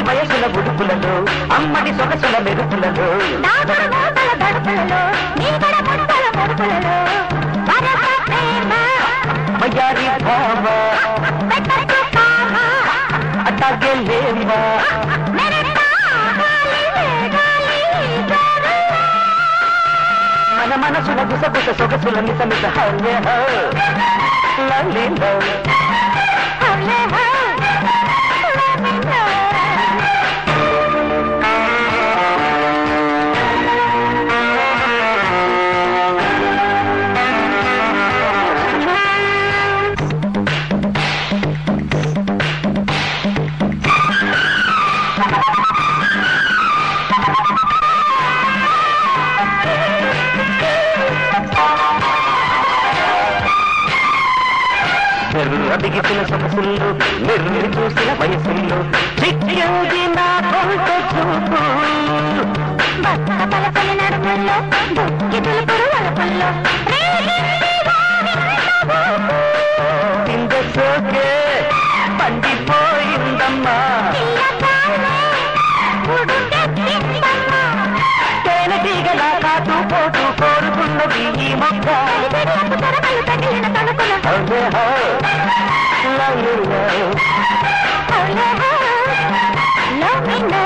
వయసుల ఉడుపులలో అమ్మడి సొగసుల మెరుపులలో దాగుడు మూతల గడుపులలో నీగడ ముట్టల ముడుపులలో వరస ప్రేమ వయ్యారి భావ పెట్టకు కామ అట్టాగే లేవా మెరతా గాలి వేగాలి జరులా మన మనసుల గుసగుస సొగసుల మిత మిత hello oh lovely love hello how let me know అడిగిసిన సొగసుల్లో నిర్మిడి చూసిన వయసుల్లో చిక్కింది నా కొంత చూపు బతుక పలకల నడుముల్లో బుక్కి తులుపుడు వలపుల్లో రేగింది వారింత ఊపు. కింద సోకే పండిపోయిందమ్మా పిల్లకాయలే ఉడుకెత్తిందమ్మా. తేనెటీగల కాటు పోటు కోరుకున్నది ఈ మొక్క తడిబిడియపు తొరకలు తగిలిన తణుకుల hello oh lovely love hello how let me know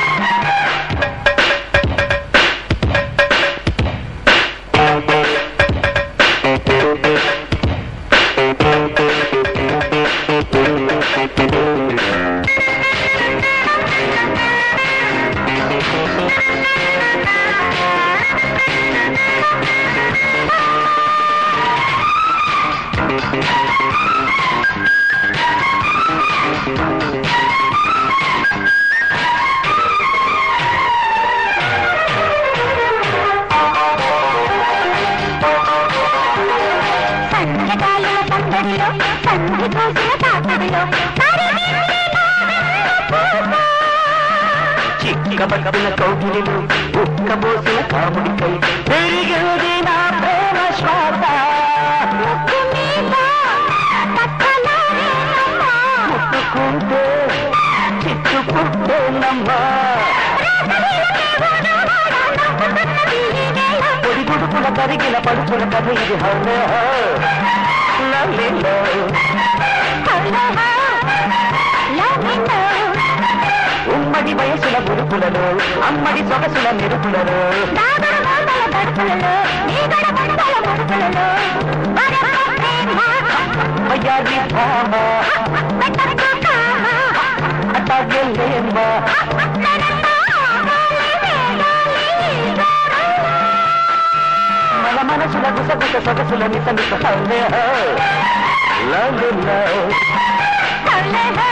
సంధ్యకాలుల సందడిలో సంధి కోసిన తాతడిలో తరిమింది నా వెన్నెల పూత. చిక్కబట్టిన కౌగిలిలు ఉక్కబోసిన కాముడికై పెరిగింది నా ప్రేమ శ్వాస ముక్కు మీద పక్కలారేనమ్మా. ముట్టుకుంటే చిట్టుకుంటేనమ్మా రాసలీలకే ఓడవాడ నవ్వుతున్నది ఈ నేల. పొడి గుడుపుల కరిగిన పడుపుల కథ ఇది hello oh lovely love hello how, let me know. ఉమ్మడి వయసుల గురుపులలో అమ్మడి సొగసుల మెరుపులలో దాగుడు మూతల గడుపులలో, నీగడ ముడతల ముడుపులలో, వరస ప్రేమ, వయ్యారి భామ పెట్టకు కామ, అట్టాగే లేమ్మా మెరతా గాలి వేగాలి జరులా. మన మనసుల గుసగుస సొగసుల మిత మిత హౌలే oh lovely love hello how,